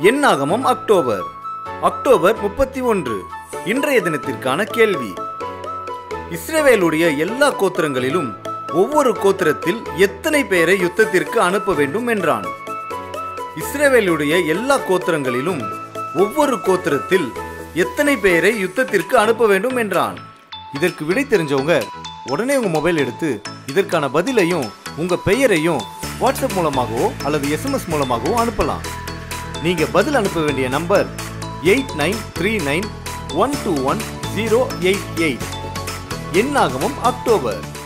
எண்ணாகமம் October October முப்பத்தி ஒன்று இன்றைய தினத்திற்கான கேள்வி இஸ்ரவேலுடைய எல்லா கோத்திரங்களிலும் ஒவ்வொரு கோத்திரத்தில் எத்தனை பேரை யுத்தத்திற்கு அனுப்ப வேண்டும் என்றான் இஸ்ரவேலுடைய எல்லா கோத்திரங்களிலும் ஒவ்வொரு கோத்திரத்தில் எத்தனை பேரை யுத்தத்திற்கு அனுப்ப வேண்டும் என்றான் இதற்கு விடை தெரிஞ்சவங்க உடனே உங்க மொபைல் எடுத்து இதற்கான பதிலையும் உங்க பெயரையும் வாட்ஸ்அப் மூலமாகவோ அல்லது எஸ்எம்எஸ் மூலமாகவோ அனுப்பலாம் நீங்க பதில் அனுப்ப வேண்டிய number eight nine three nine one two one zero eight eight எண்ணாகமம் அக்டோபர்